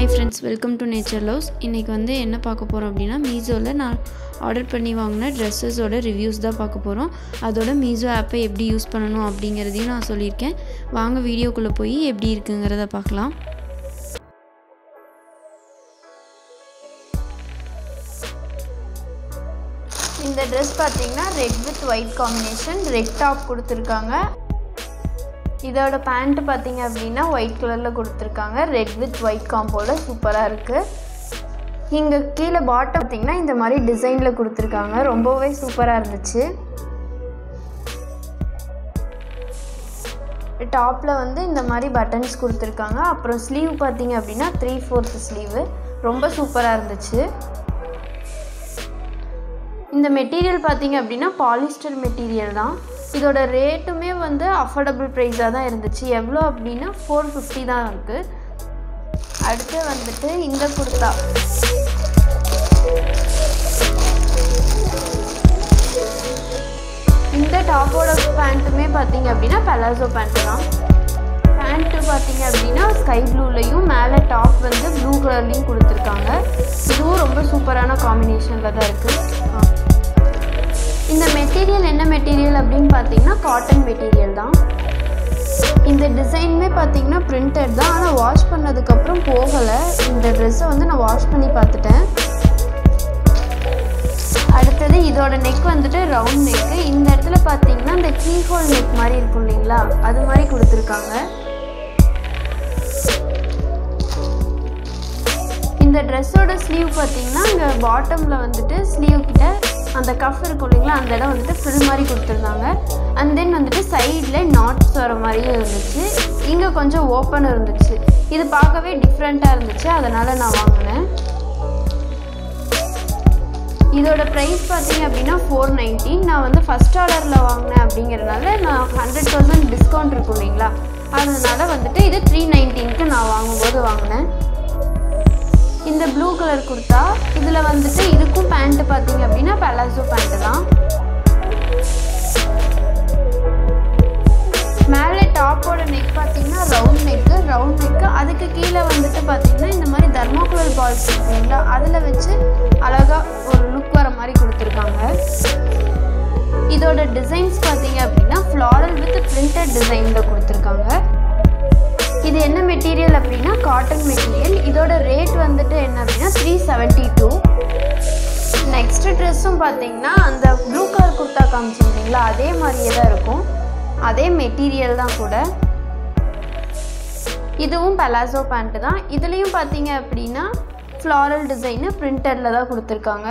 hi friends welcome to nature loves இன்றைக்கி வந்து என்ன பார்க்க போகிறோம் அப்படின்னா மீஷோவில் நான் ஆர்டர் பண்ணி வாங்கின ட்ரெஸ்ஸஸோட ரிவ்யூஸ் தான் பார்க்க போகிறோம் அதோட மீஷோ ஆப்பை எப்படி யூஸ் பண்ணணும் அப்படிங்கிறதையும் நான் சொல்லியிருக்கேன் வாங்க வீடியோக்குள்ளே போய் எப்படி இருக்குங்கிறத பார்க்கலாம் இந்த ட்ரெஸ் பார்த்தீங்கன்னா red with white combination red top கொடுத்துருக்காங்க இதோட பேண்ட் பார்த்தீங்க அப்படின்னா ஒயிட் கலரில் கொடுத்துருக்காங்க ரெட் வித் ஒயிட் காம்போட சூப்பராக இருக்குது இங்கே கீழே பாட்டம் பார்த்தீங்கன்னா இந்த மாதிரி டிசைனில் கொடுத்துருக்காங்க ரொம்பவே சூப்பராக இருந்துச்சு டாப்பில் வந்து இந்த மாதிரி பட்டன்ஸ் கொடுத்துருக்காங்க அப்புறம் ஸ்லீவ் பார்த்தீங்க அப்படின்னா த்ரீ ஃபோர்த் ஸ்லீவு ரொம்ப சூப்பராக இருந்துச்சு இந்த மெட்டீரியல் பார்த்தீங்க அப்படின்னா பாலிஸ்டர் மெட்டீரியல் தான் இதோட ரேட்டுமே வந்து அஃபோர்டபுள் ப்ரைஸாக தான் இருந்துச்சு எவ்வளோ அப்படின்னா ஃபோர் ஃபிஃப்டி தான் இருக்குது அடுத்து வந்துட்டு இந்த குர்தா இந்த டாப்போட பேண்ட்டுமே பார்த்தீங்க அப்படின்னா பலாசோ பேண்ட்டு தான் பேண்ட்டு பார்த்தீங்க அப்படின்னா ஸ்கை ப்ளூலையும் மேலே டாப் வந்து ப்ளூ கலர்லேயும் கொடுத்துருக்காங்க இதுவும் ரொம்ப சூப்பரான காம்பினேஷனில் தான் இருக்குது இந்த மெட்டீரியல் என்ன மெட்டீரியல் அப்படின்னு பார்த்தீங்கன்னா காட்டன் மெட்டீரியல் தான் இந்த டிசைனுமே பார்த்தீங்கன்னா பிரிண்டட் தான் ஆனால் வாஷ் பண்ணதுக்கப்புறம் போகலை இந்த ட்ரெஸ்ஸை வந்து நான் வாஷ் பண்ணி பார்த்துட்டேன் அடுத்தது இதோட நெக் வந்துட்டு ரவுண்ட் நெக்கு இந்த இடத்துல பார்த்தீங்கன்னா இந்த கீ ஹோல் நெக் மாதிரி இருக்கும் இல்லைங்களா அது மாதிரி கொடுத்துருக்காங்க இந்த ட்ரெஸ்ஸோட ஸ்லீவ் பார்த்தீங்கன்னா இங்கே பாட்டமில் வந்துட்டு ஸ்லீவ் கிட்ட அந்த கஃப் இருக்கும் இல்லைங்களா அந்த இடம் வந்துட்டு ஃபில் மாதிரி கொடுத்துருந்தாங்க அண்ட் தென் வந்துட்டு சைடில் நாட்ஸ் வர மாதிரியும் இருந்துச்சு இங்கே கொஞ்சம் ஓப்பன் இருந்துச்சு இது பார்க்கவே டிஃப்ரெண்ட்டாக இருந்துச்சு அதனால் நான் வாங்கினேன் இதோட ப்ரைஸ் பார்த்தீங்க அப்படின்னா ஃபோர் நைன்டீன் நான் வந்து ஃபஸ்ட் ஆர்டரில் வாங்கினேன் அப்படிங்கிறதுனால நான் ஹண்ட்ரட் பர்சன்ட் டிஸ்கவுண்ட் இருக்கும் இல்லைங்களா அதனால வந்துட்டு இது த்ரீ நைன்டீனுக்கு நான் வாங்கும்போது வாங்கினேன் இந்த ப்ளூ கலர் குர்த்தா இதில் வந்துட்டு இதுக்கும் பேண்ட்டு பார்த்தீங்க அப்படின்னா பலாசோ பேண்ட்டு தான் மேலே டாப்போட நெக் பார்த்தீங்கன்னா ரவுண்ட் நெக்கு ரவுண்ட் நெக்கு அதுக்கு கீழே வந்துட்டு பார்த்தீங்கன்னா இந்த மாதிரி தர்மாகுலர் பால்ஸ் இருக்குங்களா அதில் வச்சு அழகாக ஒரு லுக் வர மாதிரி கொடுத்துருக்காங்க இதோட டிசைன்ஸ் பார்த்தீங்க அப்படின்னா ஃப்ளாரல் வித் பிரிண்டட் டிசைனில் கொடுத்துருக்காங்க இது என்ன மெட்டீரியல் அப்படின்னா காட்டன் மெட்டீரியல் இதோட ரேட் வந்துட்டு என்ன அப்படின்னா த்ரீ செவன்ட்டி டூ நெக்ஸ்ட் ட்ரெஸ்ஸும் பார்த்தீங்கன்னா அந்த ப்ளூ கலர் குர்த்தா காமிச்சிருந்தீங்களா அதே மாதிரியே தான் இருக்கும் அதே மெட்டீரியல் தான் கூட இதுவும் பலாசோ பேண்ட்டு தான் இதுலேயும் பார்த்தீங்க அப்படின்னா ஃப்ளாரல் டிசைனு பிரிண்டரில் தான் கொடுத்துருக்காங்க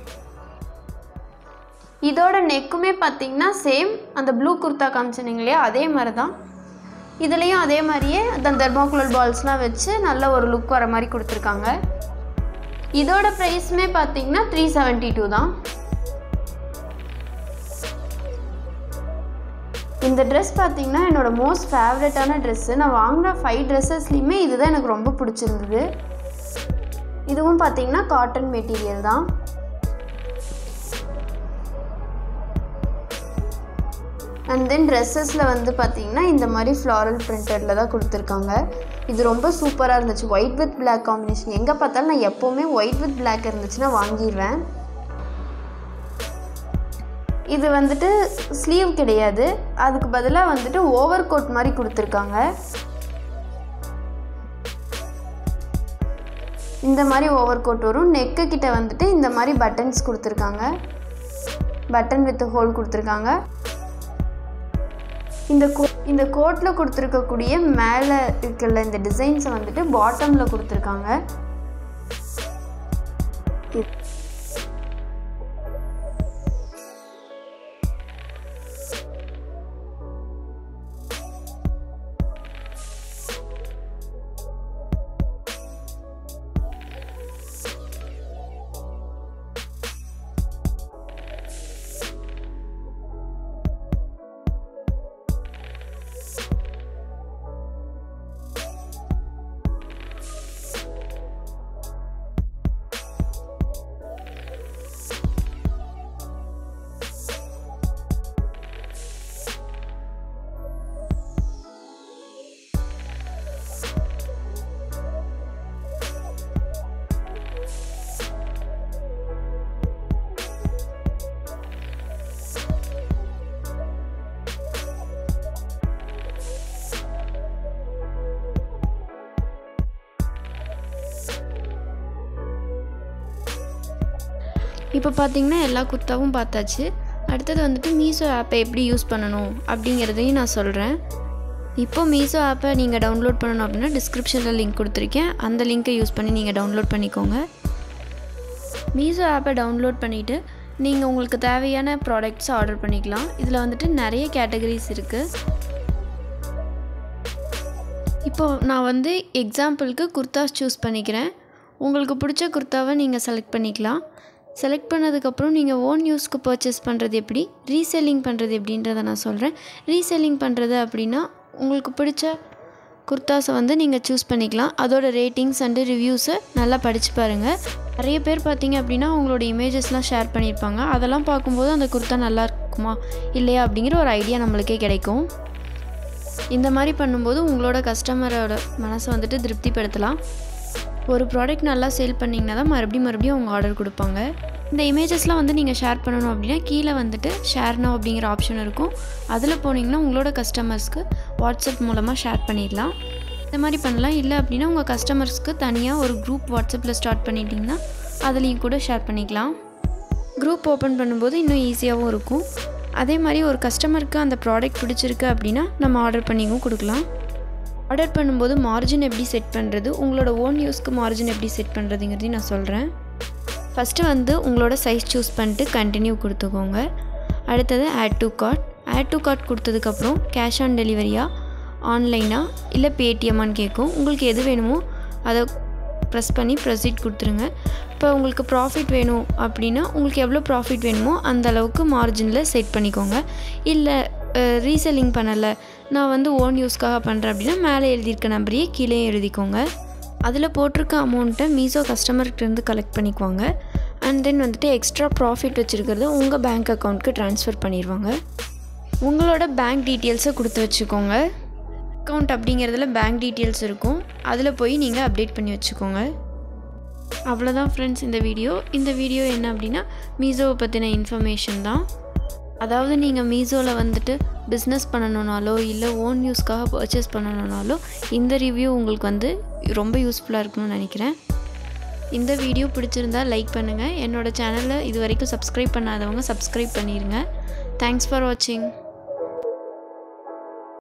இதோட நெக்குமே பார்த்தீங்கன்னா சேம் அந்த ப்ளூ குர்த்தா காமிச்சிருந்தீங்க இல்லையா அதே மாதிரி தான் இதுலேயும் அதே மாதிரியே அந்த தெர்மாகுலர் பால்ஸ்லாம் வச்சு நல்ல ஒரு லுக் வர மாதிரி கொடுத்துருக்காங்க இதோட ப்ரைஸுமே பார்த்தீங்கன்னா த்ரீ செவன்ட்டி டூ தான் இந்த ட்ரெஸ் பார்த்தீங்கன்னா என்னோடய மோஸ்ட் ஃபேவரட்டான ட்ரெஸ்ஸு நான் வாங்கின ஃபைவ் ட்ரெஸ்ஸஸ்லேயுமே இதுதான் எனக்கு ரொம்ப பிடிச்சிருந்தது இதுவும் பார்த்தீங்கன்னா காட்டன் மெட்டீரியல் தான் அண்ட் தென் ட்ரெஸ்ஸஸில் வந்து பார்த்தீங்கன்னா இந்த மாதிரி ஃப்ளாரல் பிரிண்டடில் தான் கொடுத்துருக்காங்க இது ரொம்ப சூப்பராக இருந்துச்சு ஒயிட் வித் பிளாக் காம்பினேஷன் எங்கே பார்த்தாலும் நான் எப்போவுமே ஒயிட் வித் பிளாக் இருந்துச்சுன்னா வாங்கிடுவேன் இது வந்துட்டு ஸ்லீவ் கிடையாது அதுக்கு பதிலாக வந்துட்டு ஓவர் கோட் மாதிரி கொடுத்துருக்காங்க இந்த மாதிரி ஓவர் கோட் வரும் நெக்கு கிட்ட வந்துட்டு இந்த மாதிரி பட்டன்ஸ் கொடுத்துருக்காங்க பட்டன் வித் ஹோல் கொடுத்துருக்காங்க இந்த கோ இந்த கோட்டில் கொடுத்துருக்கக்கூடிய மேலே இருக்கிற இந்த டிசைன்ஸை வந்துட்டு பாட்டமில் கொடுத்துருக்காங்க இப்போ பார்த்தீங்கன்னா எல்லா குர்த்தாவும் பார்த்தாச்சு அடுத்தது வந்துட்டு மீஷோ ஆப்பை எப்படி யூஸ் பண்ணணும் அப்படிங்கிறதையும் நான் சொல்கிறேன் இப்போ மீஷோ ஆப்பை நீங்கள் டவுன்லோட் பண்ணணும் அப்படின்னா டிஸ்கிரிப்ஷனில் லிங்க் கொடுத்துருக்கேன் அந்த லிங்க்கை யூஸ் பண்ணி நீங்கள் டவுன்லோட் பண்ணிக்கோங்க மீஷோ ஆப்பை டவுன்லோட் பண்ணிவிட்டு நீங்கள் உங்களுக்கு தேவையான ப்ராடக்ட்ஸ் ஆர்டர் பண்ணிக்கலாம் இதில் வந்துட்டு நிறைய கேட்டகரிஸ் இருக்குது இப்போது நான் வந்து எக்ஸாம்பிளுக்கு குர்தாஸ் சூஸ் பண்ணிக்கிறேன் உங்களுக்கு பிடிச்ச குர்தாவை நீங்கள் செலக்ட் பண்ணிக்கலாம் செலக்ட் பண்ணதுக்கப்புறம் நீங்கள் ஓன் யூஸ்க்கு பர்ச்சேஸ் பண்ணுறது எப்படி ரீசெல்லிங் பண்ணுறது எப்படின்றத நான் சொல்கிறேன் ரீசெல்லிங் பண்ணுறது அப்படின்னா உங்களுக்கு பிடிச்ச குர்தாஸை வந்து நீங்கள் சூஸ் பண்ணிக்கலாம் அதோட ரேட்டிங்ஸ் அண்டு ரிவ்யூஸை நல்லா படித்து பாருங்கள் நிறைய பேர் பார்த்தீங்க அப்படின்னா அவங்களோட இமேஜஸ்லாம் ஷேர் பண்ணியிருப்பாங்க அதெல்லாம் பார்க்கும்போது அந்த குர்த்தா நல்லா இருக்குமா இல்லையா அப்படிங்கிற ஒரு ஐடியா நம்மளுக்கே கிடைக்கும் இந்த மாதிரி பண்ணும்போது உங்களோட கஸ்டமரோட மனசை வந்துட்டு திருப்திப்படுத்தலாம் ஒரு ப்ராடக்ட் நல்லா சேல் பண்ணிங்கன்னா தான் மறுபடியும் மறுபடியும் அவங்க ஆர்டர் கொடுப்பாங்க இந்த இமேஜஸ்லாம் வந்து நீங்கள் ஷேர் பண்ணணும் அப்படின்னா கீழே வந்துட்டு ஷேர் நோ அப்படிங்கிற ஆப்ஷன் இருக்கும் அதில் போனீங்கன்னா உங்களோட கஸ்டமர்ஸ்க்கு வாட்ஸ்அப் மூலமாக ஷேர் பண்ணிடலாம் இந்த மாதிரி பண்ணலாம் இல்லை அப்படின்னா உங்கள் கஸ்டமர்ஸ்க்கு தனியாக ஒரு குரூப் வாட்ஸ்அப்பில் ஸ்டார்ட் பண்ணிட்டீங்கன்னா அதுலேயும் கூட ஷேர் பண்ணிக்கலாம் குரூப் ஓப்பன் பண்ணும்போது இன்னும் ஈஸியாகவும் இருக்கும் அதே மாதிரி ஒரு கஸ்டமருக்கு அந்த ப்ராடக்ட் பிடிச்சிருக்கு அப்படின்னா நம்ம ஆர்டர் பண்ணியும் கொடுக்கலாம் ஆர்டர் பண்ணும்போது மார்ஜின் எப்படி செட் பண்ணுறது உங்களோட ஓன் யூஸ்க்கு மார்ஜின் எப்படி செட் பண்ணுறதுங்கிறதையும் நான் சொல்கிறேன் ஃபஸ்ட்டு வந்து உங்களோட சைஸ் சூஸ் பண்ணிட்டு கண்டினியூ கொடுத்துக்கோங்க அடுத்தது add to cart add to cart கொடுத்ததுக்கப்புறம் கேஷ் ஆன் டெலிவரியா ஆன்லைனா இல்லை பேடிஎம்மான்னு கேட்கும் உங்களுக்கு எது வேணுமோ அதை ப்ரெஸ் பண்ணி ப்ரொசீட் கொடுத்துருங்க இப்போ உங்களுக்கு ப்ராஃபிட் வேணும் அப்படின்னா உங்களுக்கு எவ்வளோ ப்ராஃபிட் வேணுமோ அந்த அளவுக்கு மார்ஜினில் செட் பண்ணிக்கோங்க இல்லை ரீசெல்லிங் பண்ணலை நான் வந்து ஓன் யூஸ்க்காக பண்ணுறேன் அப்படின்னா மேலே எழுதியிருக்க நம்பரையே கீழே எழுதிக்கோங்க அதில் போட்டிருக்க அமௌண்ட்டை மீஷோ கஸ்டமர்கிட்டேருந்து கலெக்ட் பண்ணிக்குவாங்க அண்ட் தென் வந்துட்டு எக்ஸ்ட்ரா ப்ராஃபிட் வச்சுருக்கிறத உங்கள் பேங்க் அக்கௌண்ட்க்கு ட்ரான்ஸ்ஃபர் பண்ணிடுவாங்க உங்களோட பேங்க் டீட்டெயில்ஸை கொடுத்து வச்சுக்கோங்க அக்கௌண்ட் அப்படிங்கிறதுல பேங்க் டீட்டெயில்ஸ் இருக்கும் அதில் போய் நீங்கள் அப்டேட் பண்ணி வச்சுக்கோங்க அவ்வளோதான் ஃப்ரெண்ட்ஸ் இந்த வீடியோ இந்த வீடியோ என்ன அப்படின்னா மீஷோவை பற்றின இன்ஃபர்மேஷன் தான் அதாவது நீங்கள் மீஷோவில் வந்துட்டு பிஸ்னஸ் பண்ணணுன்னாலோ இல்லை ஓன் யூஸ்க்காக பர்ச்சேஸ் பண்ணணுன்னாலோ இந்த ரிவ்யூ உங்களுக்கு வந்து ரொம்ப யூஸ்ஃபுல்லாக இருக்கும்னு நினைக்கிறேன் இந்த வீடியோ பிடிச்சிருந்தா லைக் பண்ணுங்கள் என்னோடய சேனலை இது வரைக்கும் சப்ஸ்கிரைப் பண்ணாதவங்க சப்ஸ்கிரைப் பண்ணிடுங்க தேங்க்ஸ் ஃபார் வாட்சிங்